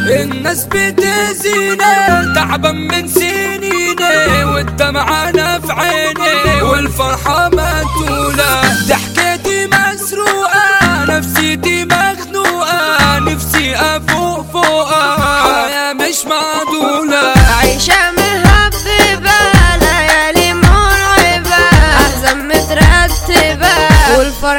الناس بتزيني تعبان من سنيني والدمعة في عيني والفرحة مقتولة ضحكتي مسروقة نفسيتي مخنوقة نفسي أفوق فوقها حياة مش معدولة عيشة مهببة ليالي مرعبة أحزان مترتبة والفرح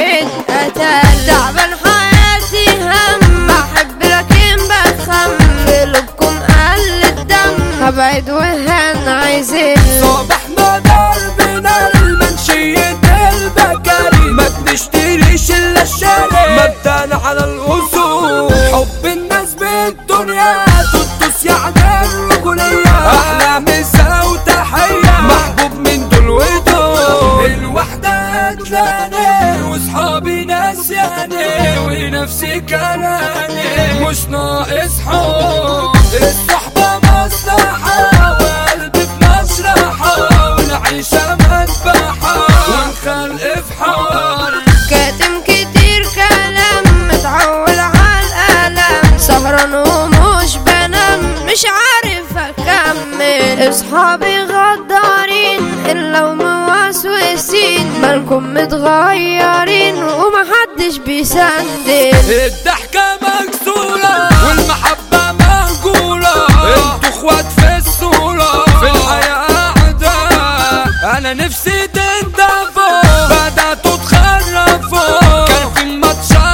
اتقتل تعبان حياتي هم أحب لكن بتخم في قلوبكم قل الدم هبعد وهن عايزين صباحنا ضربنا المنشية البكاري ما بنشتريش الا الشارع مبدأنا على الاصول حب الناس بالدنيا تدوس يعني الرجولية احلى مسا وتحية محبوب من دول ودول الوحدة قتلاني واصحابي ناسياني ونفسي كلامي مش ناقص حب الصحبة مصلحة وقلبي في مشرحة والعيشة مذبحة والخلق في حوار كاتم كتير كلام متعول على الألم سهران ومش بنام مش عارف أكمل أصحابي غدارين إلا وموسوسين مالكم متغيرين ومحدش بيسندل الضحكة مكسورة والمحبة مهجورة انتوا اخوات في الصورة في الحياة أعداء أنا نفسي تنضفوا بدأتوا تخرفوا كان في ما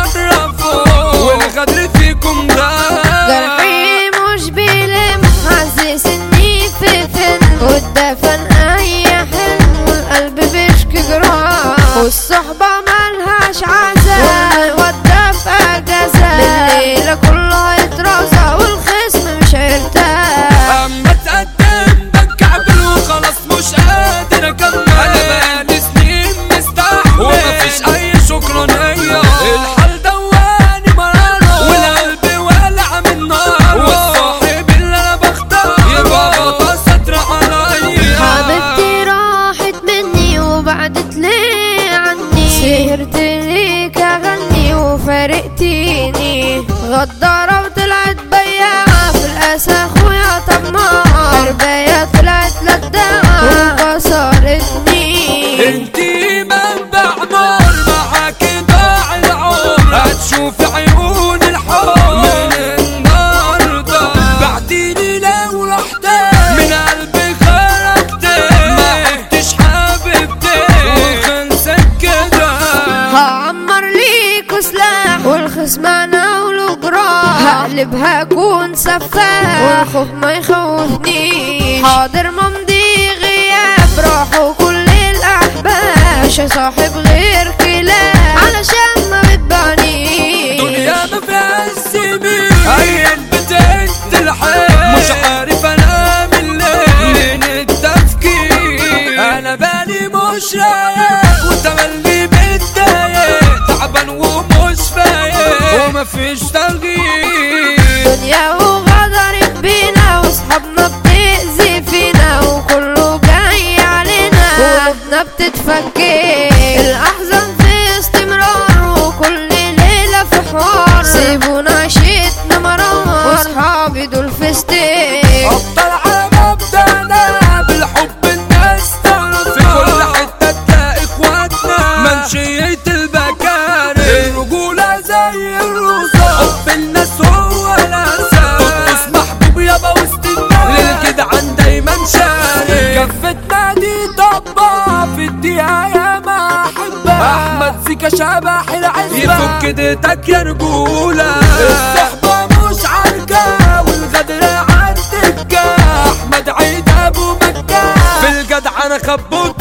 تشرفوا والغدر فيكم ده جرحي مش بيلم حاسس اني في فيلم والدفن اي حلم والقلب بيشكي جراح والصحبة ملهاش عزاء والودة في اجازة الليلة كلها يترازى والخصم مش هيرتاح اما تقدم بتكعبل وخلاص مش قادر اكمل انا بقالي سنين مستحمل ومفيش اي شكرانية الحال دواني مرارة والقلب والع من نار والصاحب اللي انا بختار يبقى غطا ستر عليا حبيبتي راحت مني وبعدت ليه عني سهرت ليك اغني وفارقتيني غدارة وطلعت بياعة في الاسى اخويا طماعة حرباية طلعت لداعة وكسرتني انتي منبع نار معاكي ضاع العمر هتشوف عيون الحب من النهارده بعديني لو رحت من قلبي خرجت ما كنتش حبيبتي وخلصت كده هعمر ليكوا سلاح والخصم انا وله جراح هقلبها اكون سفاح والخوف ما يخوفنيش حاضر ممضي غياب راحوا كل الاحباب مش هصاحب غير كلاب علشان ما بتبعنيش دنيا ما فيها السمين عين بتنت الحياة مش عارف انا من ليه من التفكير انا بالي مش رايق وتملي متضايق تعبان ومش فايق ومفيش تغيير دنيا وغدرت بينا واصحابنا بتأذي فينا وكله جاي علينا قلوبنا بتتفكك الأحزان في استمرار وكل ليلة في حوار سيبونا عيشتنا مرار واصحابي دول في ستيك افضل على مبدأنا بالحب الناس تعرف في كل حتة تلاقي اخواتنا منشية البكاري الرجولة زي الرصاص حب الناس هو الاساس ترقص محبوب يابا وسط الناس للجدعان دايما شاري كفتنا دي طبا في الدقيقة يا ما احبها احمد زيكا شبح العزبة يفك ايديتك يا رجولة الصحبة مش عركة والغدر عالدكة احمد عيد ابو مكة في الجدع انا خبوط